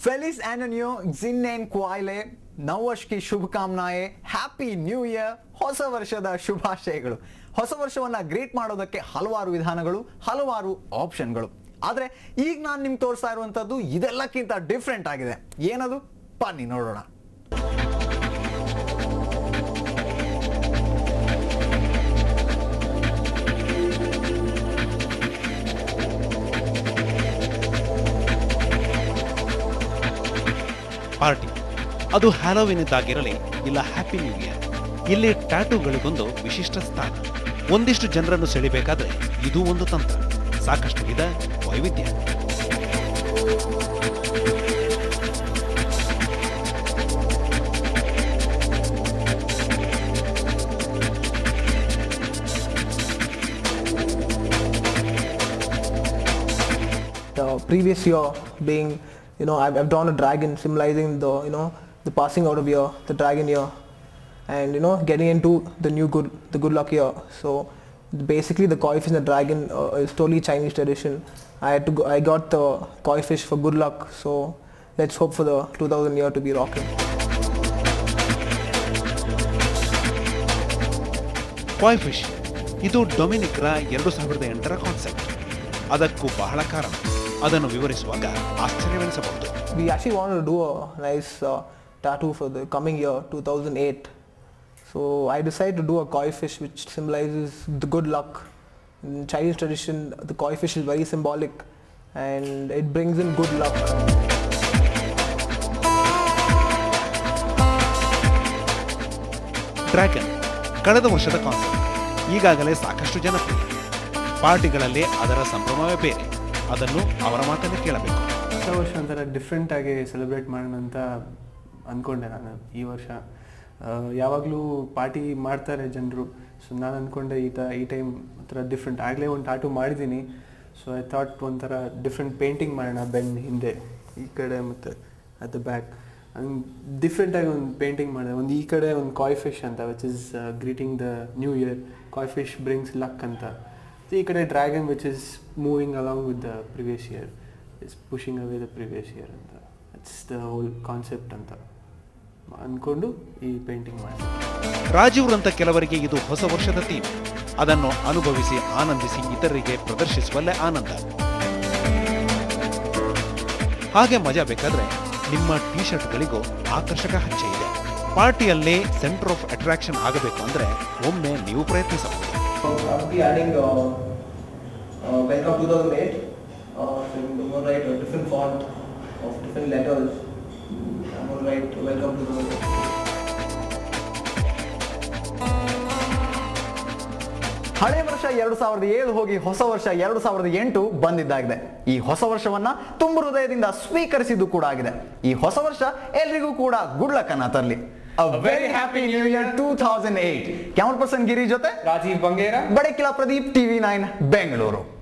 ಫೆಲಿಸ್ ಆ್ಯಂಟನಿಯೋ ಜಿನ್ನೇನ್ ಕ್ವಾಯ್ಲೆ ನವವರ್ಷ್ಕಿ ಶುಭಕಾಮನಾಯೆ ಹ್ಯಾಪಿ ನ್ಯೂ ಇಯರ್ ಹೊಸ ವರ್ಷದ ಶುಭಾಶಯಗಳು ಹೊಸ ವರ್ಷವನ್ನ ಗ್ರೀಟ್ ಮಾಡೋದಕ್ಕೆ ಹಲವಾರು ವಿಧಾನಗಳು ಹಲವಾರು ಆಪ್ಷನ್ಗಳು ಆದ್ರೆ ಈಗ ನಾನು ನಿಮ್ಗೆ ತೋರಿಸ್ತಾ ಇರುವಂತದ್ದು ಇದೆಲ್ಲಕ್ಕಿಂತ ಡಿಫ್ರೆಂಟ್ ಆಗಿದೆ ಏನದು ಬನ್ನಿ ನೋಡೋಣ ಪಾರ್ಟಿ ಅದು ಹ್ಯಾಲೋವಿನ್ ಇದ್ದಾಗಿರಲಿ ಇಲ್ಲ ಹ್ಯಾಪಿ ನ್ಯೂ ಇಯರ್ ಇಲ್ಲಿ ಟ್ಯಾಟೂಗಳಿಗೊಂದು ವಿಶಿಷ್ಟ ಸ್ಥಾನ ಒಂದಿಷ್ಟು ಜನರನ್ನು ಸೆಳಿಬೇಕಾದ್ರೆ ಇದು ಒಂದು ತಂತ್ರ ಸಾಕಷ್ಟು ವಿಧ ವೈವಿಧ್ಯ the previous year being, you know, I've, I've drawn a dragon symbolizing the, you know, the passing out of year, the dragon year, and you know, getting into the new good, the good luck year. So basically, the koi fish and the dragon uh, is totally Chinese tradition. I had to, go, I got the koi fish for good luck. So let's hope for the 2000 year to be rocking. Koi fish ಇದು ಡೊಮಿನಿಕ್ರ ಎರಡು ಸಾವಿರದ ಎಂಟರ concept ಅದಕ್ಕೂ ಬಹಳ ಕಾರಣ ಅದನ್ನು ವಿವರಿಸುವಾಗ ಆಶ್ಚರ್ಯವೆನಿಸಬಹುದು We actually wanted to do a nice uh, tattoo for the coming year, 2008. So I decided to do a koi fish which symbolizes the good luck. In Chinese tradition, the koi fish is very symbolic and it brings in good luck. Dragon ಕಳೆದ ವರ್ಷದ concept ಈಗಾಗಲೇ ಸಾಕಷ್ಟು ಜನಪ್ರಿಯ ಪಾರ್ಟಿಗಳಲ್ಲಿ ಅದರ ಸಂಭ್ರಮವೇ ಬೇರೆ ಅದನ್ನು ಅವರ ಮಾತನ್ನೇ ಕೇಳಬೇಕು ಹೊಸ ವರ್ಷ ಒಂಥರ ಡಿಫ್ರೆಂಟ್ ಆಗಿ ಸೆಲೆಬ್ರೇಟ್ ಮಾಡೋಣ ಅಂತ ಅಂದ್ಕೊಂಡೆ ನಾನು ಈ ವರ್ಷ ಯಾವಾಗಲೂ ಪಾರ್ಟಿ ಮಾಡ್ತಾರೆ ಜನರು ಸೊ ನಾನು ಅಂದ್ಕೊಂಡೆ ಈ ತ ಈ ಟೈಮ್ ಒಂಥರ ಡಿಫ್ರೆಂಟ್ ಆಗಲೇ ಒಂದು ಟಾಟು ಮಾಡಿದ್ದೀನಿ ಸೊ ಐ ಥಾಟ್ ಒಂಥರ ಡಿಫ್ರೆಂಟ್ ಪೇಂಟಿಂಗ್ ಮಾಡೋಣ ಬೆನ್ ಹಿಂದೆ ಈ ಕಡೆ ಮತ್ತು ಅಟ್ ದ ಬ್ಯಾಕ್ ಹಂಗೆ ಡಿಫ್ರೆಂಟಾಗಿ ಒಂದು ಪೇಂಟಿಂಗ್ ಮಾಡಿದೆ ಒಂದು ಈ ಕಡೆ ಒಂದು ಕಾಯ್ ಫಿಶ್ ಅಂತ which is greeting the new year koi fish brings luck ಅಂತ ಈ ಕಡೆ dragon which is moving along with the previous year is pushing away the previous year ಅಂತ ಇಟ್ಸ್ ದ ಹೋಲ್ ಕಾನ್ಸೆಪ್ಟ್ ಅಂತ ಅಂದ್ಕೊಂಡು ಈ painting ಮಾಡಿದೆ ರಾಜೀವ್ರಂತ ಕೆಲವರಿಗೆ ಇದು ಹೊಸ ವರ್ಷದ ಥೀಮ್ ಅದನ್ನು ಅನುಭವಿಸಿ ಆನಂದಿಸಿ ಇತರರಿಗೆ ಪ್ರದರ್ಶಿಸುವಲ್ಲೇ ಆನಂದ ಹಾಗೆ ಮಜಾ ಬೇಕಾದ್ರೆ ನಿಮ್ಮ ಟಿ ಶರ್ಟ್ಗಳಿಗೂ ಆಕರ್ಷಕ ಹಚ್ಚೆ ಇದೆ ಪಾರ್ಟಿಯಲ್ಲೇ ಸೆಂಟರ್ ಆಫ್ ಅಟ್ರಾಕ್ಷನ್ ಆಗಬೇಕು ಅಂದ್ರೆ ಒಮ್ಮೆ ನೀವು ಪ್ರಯತ್ನಿಸಬಹುದು So I'll be adding uh, uh, Welcome 2008. Uh, so I'm going to write a different font of different letters. I'm going to write Welcome 2008. ಹಳೆ ವರ್ಷ ಎರಡು ಸಾವಿರದ ಏಳು ಹೋಗಿ ಹೊಸ ವರ್ಷ ಎರಡು ಸಾವಿರದ ಎಂಟು ಬಂದಿದ್ದಾಗಿದೆ ಈ ಹೊಸ ವರ್ಷವನ್ನ ತುಂಬ ಹೃದಯದಿಂದ ಸ್ವೀಕರಿಸಿದ್ದು ಕೂಡ ಆಗಿದೆ ಈ ಹೊಸ ವರ್ಷ ಎಲ್ರಿಗೂ ಕೂಡ ಗುಡ್ ಲಕ್ ಅನ್ನ ತರಲಿ very happy new year two thousand eight camera person Giri ಜೊತೆ ರಾಜೀವ್ ಬಂಗೇರ ಬಡಕಿಲಾ ಪ್ರದೀಪ್ ಟಿವಿ ನೈನ್ ಬೆಂಗಳೂರು